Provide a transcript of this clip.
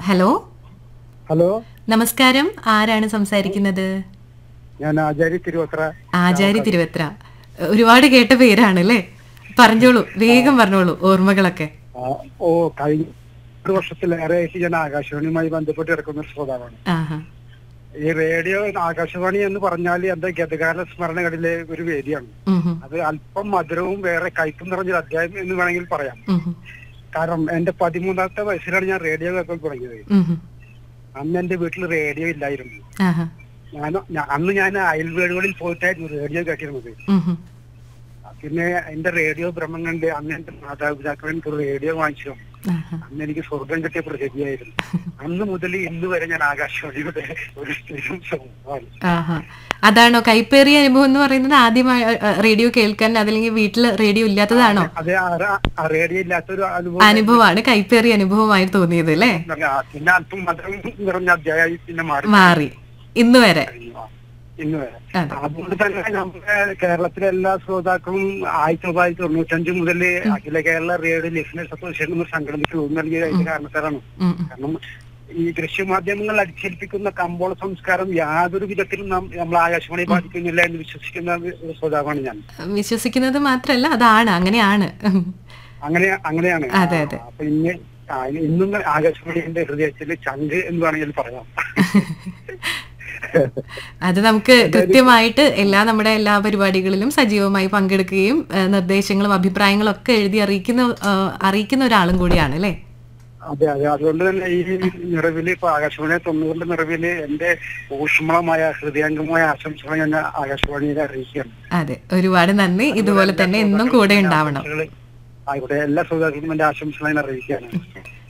Hello hello നമസ്കാരം ആരാണ് സംസാരിക്കുന്നത് ഞാൻ ആചാര്യ തിരുവത്ര ആചാരി തിരുവത്ര ഒരുപാട് കേട്ട പേരാണ് അല്ലേ പറഞ്ഞോളൂ വേഗം പറഞ്ഞോളൂ ഓർമ്മകളൊക്കെ ആ, ഓ കഴിഞ്ഞ ഒരു വർഷത്തിലേറെയായിട്ട് ഞാൻ ആകാശവാണിയുമായി ബന്ധപ്പെട്ട് കിടക്കുന്ന ഒരു ശ്രോതാവാണ് ആഹാ ഈ റേഡിയോ ആകാശവാണി എന്ന് പറഞ്ഞാൽ എന്റെ ഗതകാല സ്മരണകളിലെ ഒരു വേദിയാണ് ഉം ഹും. അത് അല്പം മധുരവും വേറെ കയ്പും നിറഞ്ഞൊരു അധ്യായം എന്ന് വേണമെങ്കിൽ പറയാം ഉം ഹും. കാരണം എന്റെ പതിമൂന്നാമത്തെ വയസ്സിലാണ് ഞാൻ റേഡിയോ കേൾക്കാൻ തുടങ്ങിയത് ഉം ഹും. അന്ന് എന്റെ വീട്ടിൽ റേഡിയോ ഇല്ലായിരുന്നു ആഹാ. ഞാൻ ഞാൻ- അന്ന് ഞാൻ അയൽവീടുകളിൽ പോയിട്ടായിരുന്നു റേഡിയോ കേട്ടിരുന്നത് ഉം ഹും. പിന്നെ എന്റെ റേഡിയോ ഭ്രമം കണ്ട് അന്ന് എന്റെ മാതാപിതാക്കൾ എനിക്ക് ഒരു റേഡിയോ വാങ്ങിച്ചു ആഹാ. അന്ന് എനിക്ക് സ്വർഗം കിട്ടിയ പ്രസിദ്ധിയായിരുന്നു അന്ന് മുതൽ ഇന്ന് വരെ ഞാൻ ആകാശവാണിയുടെ ഒരു സ്ഥിരം സ്വഭാവമാണ് ആഹാ. അതാണോ കൈപ്പേറിയ അനുഭവം എന്ന് പറയുന്നത് ആദ്യമായി അ, അ, റേഡിയോ കേൾക്കാൻ അതല്ലെങ്കിൽ വീട്ടിൽ റേഡിയോ ഇല്ലാത്തതാണോ അത് ആ- ആ റേഡിയോ ഇല്ലാത്തൊരു അനുഭവം അനുഭവമാണ് കൈപ്പേറിയ അനുഭവമായി തോന്നിയത് അല്ലേ ആ, പിന്നെ അല്പം മധുരം നിറഞ്ഞ അധ്യായമായി പിന്നെ മാറി മാറി ഇന്ന് വരെ കഴിഞ്ഞു. ആ, ഇന്ന് വരെ അതെ. അതുകൊണ്ട് തന്നെ നമ്മുടെ കേരളത്തിലെ എല്ലാ ശ്രോതാക്കളും ആയിരത്തി തൊള്ളായിരത്തി തൊണ്ണൂറ്റഞ്ച് മുതൽ Akhila Kerala radio listeners association എന്ന സംഘടനയ്ക്ക് രൂപം നൽകിയ അതിന്റെ കാരണക്കാരാണ് ഉം ഉം. കാരണം ഈ ദൃശ്യമാധ്യമങ്ങൾ അടിച്ചേൽപ്പിക്കുന്ന കമ്പോള സംസ്കാരം യാതൊരു വിധത്തിലും നാം നമ്മൾ ആകാശവാണി ബാധിക്കുന്നില്ല എന്ന് വിശ്വസിക്കുന്ന ഒരു ശ്രോതാവാണ് ഞാൻ വിശ്വസിക്കുന്നത് മാത്രല്ല അതാണ് അങ്ങനെയാണ് ഉം. അങ്ങനെ അങ്ങനെയാണ് അതെ, അതെ. അപ്പൊ ഇന്ന് ആ, ഇന്നും ആകാശവാണി എന്റെ ഹൃദയത്തിൽ ചങ്ക് എന്ന് വേണമെങ്കിൽ പറയാം അത് നമുക്ക് കൃത്യമായിട്ട് എല്ലാ നമ്മുടെ എല്ലാ പരിപാടികളിലും സജീവമായി പങ്കെടുക്കുകയും ഏഹ്, നിർദ്ദേശങ്ങളും അഭിപ്രായങ്ങളും ഒക്കെ എഴുതി അറിയിക്കുന്ന ഏഹ്, അറിയിക്കുന്ന ഒരാളും കൂടിയാണ് അല്ലേ അതെ അതെ അതുകൊണ്ട് തന്നെ ഈ നിറവില് ഇപ്പൊ ആകാശവാണി തൊണ്ണൂറിന്റെ നിറവില് എന്റെ ഊഷ്മളമായ ഹൃദയംഗമായ ആശംസകൾ ഞാൻ ആകാശവാണിയെ അറിയിക്കുകയാണ് അതെ ഒരുപാട് നന്ദി ഇതുപോലെ തന്നെ എന്നും കൂടെ ഉണ്ടാവണം ആയിക്കോട്ടെ എല്ലാ ശ്രോതാക്കൾക്കും എന്റെ ആശംസകൾ ഞാൻ അറിയിക്കുകയാണ്